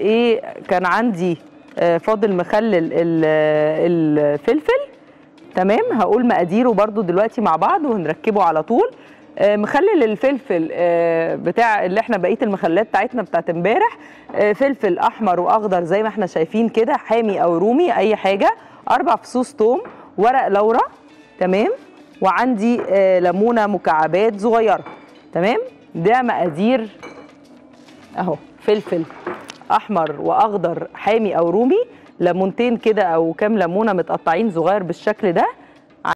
ايه كان عندي آه، فاضل مخلل ال- الفلفل تمام هقول مقاديره برضو دلوقتي مع بعض وهنركبه على طول آه، مخلل الفلفل آه، بتاع اللي احنا بقيه المخللات بتاعتنا بتاعت امبارح آه، فلفل احمر واخضر زي ما احنا شايفين كده حامي او رومي اي حاجه اربع فصوص توم ورق لورا تمام وعندي آه، ليمونه مكعبات صغيره تمام ده مقادير اهو فلفل احمر واخضر حامي او رومي ليمونتين كده او كام ليمونه متقطعين صغير بالشكل ده